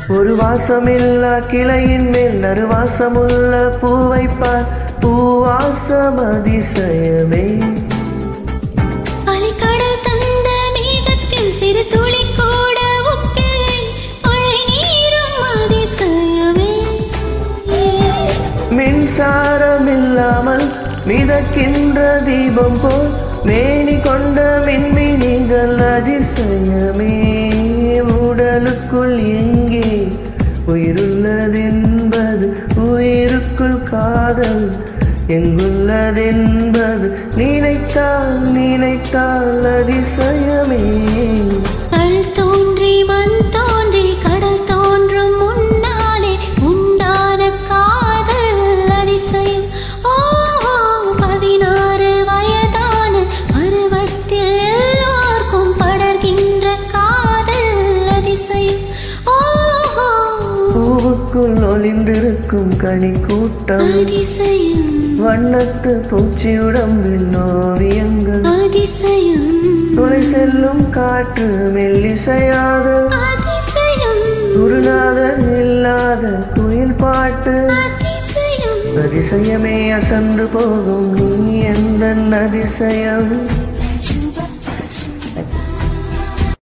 ஒரு வாசமில்லா கிளையின் மேல் நறுவாசமுள்ள பூவை பார் பூவாசம் அதிசயமே அலைக்கடல் தந்த மேகத்தில் சிறு துளி கூட ஒப்பில்லை மழை நீரும் அதிசயமே மின்சாரம் இல்லாமல் மிதக்கின்ற தீபம் போல் மேனி கொண்ட மின்மினிகள் அதிசயமே உடலுக்குள் எங்கே உயிருள்ளதென்பது உயிருக்குள் காதல் எங்குள்ளதென்பது நினைத்தால் நினைத்தால் அதிசயமே கல் தோன்றி மண் தோன்றி கடல் தோன்றும் முன்னாலே உண்டான காதல் அதிசயம் ஓஹோ பதினாறு வயதான பருவத்தில் எல்லோர்க்கும் படர்கின்ற காதல் அதிசயம் ஓஹோ பூவுக்குள் ஒளிந்திருக்கும் கனி கூட்டம் அதிசயம் வண்ணத்து பூச்சியுடம்பில் ஓவியங்கள் அதிசயம் துளை செல்லும் காற்று மெல்லிசையாத அதிசயம் குருநாத இல்லாத குயில் பாட்டு அதிசயம் அதிசயமே அசந்து போகும் நீ எந்த அதிசயம்